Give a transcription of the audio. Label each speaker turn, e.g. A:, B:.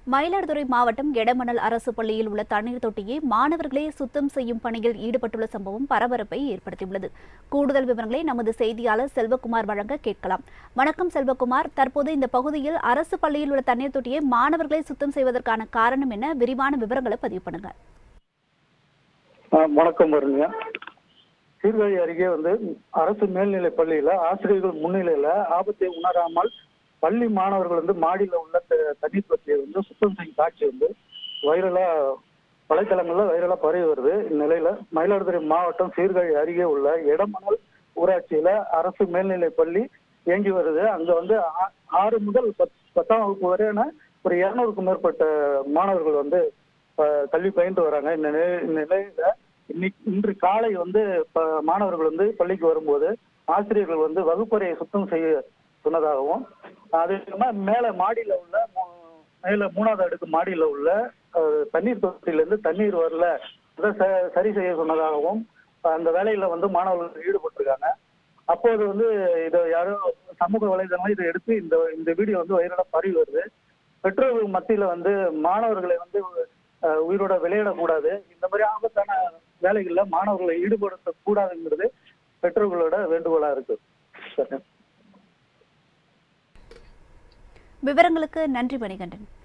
A: மயிலாடுதுறை மாவட்டம் எடமணல் அரசு பள்ளியில் உள்ள தண்ணீர் தொட்டியை மாணவர்களே சுத்தம் செய்யும் பணியில் ஈடுபட்டுள்ள சம்பவம் பரபரப்பை ஏற்படுத்தியுள்ளது கூடுதல் விவரங்களை நமது செய்தியாளர் செல்வகுமார் வழங்க கேட்கலாம் வணக்கம் செல்வகுமார் தற்போது இந்த பகுதியில் அரசு பள்ளியில் உள்ள தண்ணீர் தொட்டியை மாணவர்களே சுத்தம் செய்வதற்கான காரணம் என்ன விரிவான விவரங்களை பதிவு பண்ணுங்க
B: ஆ, வணக்கம் வருங்க சீர்காழி அருகே வந்து அரசு மேல்நிலை பள்ளியில ஆசிரியர்கள் முன்னிலையில ஆபத்தை உணராமல் பள்ளி மாணவர்கள் வந்து மாடியில உள்ள த- தண்ணீர் தொட்டியை வந்து சுத்தம் செய்யும் காட்சி வந்து வைரலா வலைத்தளங்கள்ல வைரலா பரவி வருது இந்நிலையில மயிலாடுதுறை மாவட்டம் சீர்காழி அருகே உள்ள எடமணல் ஊராட்சியில அரசு மேல்நிலை பள்ளி இயங்கி வருது அங்க வந்து ஆ- ஆறு முதல் பத்- பத்தாம் வகுப்பு வரையான ஒரு இருநூறுக்கும் மேற்பட்ட மாணவர்கள் வந்து அஹ், கல்வி பயின்று வராங்க இந்த நிலை- இந்த நிலையில இன்னைக்கு இன்று காலை வந்து ப- மாணவர்கள் வந்து பள்ளிக்கு வரும்போது ஆசிரியர்கள் வந்து வகுப்பறையை சுத்தம் செய்ய சொன்னதாகவும் அது இல்லாம மேல மாடியில உள்ள மூ- மேல மூணாவது அடுக்கு மாடியில உள்ள அஹ், தண்ணீர் தொட்டியில இருந்து தண்ணீர் வரல அதை ச- சரி செய்ய சொன்னதாகவும் அந்த வேலையில வந்து மாணவர்கள் ஈடுபட்டிருக்காங்க அப்போது வந்து இதை யாரோ சமூக வலைதளங்கள் இதை எடுத்து இந்த இந்த வீடியோ வந்து வைரலா பரவி வருது பெற்றோர்கள் மத்தியில வந்து மாணவர்களை வந்து அஹ், உயிரோட விளையாடக்கூடாது இந்த மாதிரி ஆபத்தான வேலைகள்ல மாணவர்களை ஈடுபடுத்த கூடாதுங்கிறது பெற்றோர்களோட வேண்டுகோளா இருக்கு சரி.
A: விவரங்களுக்கு நன்றி மணிகண்டன்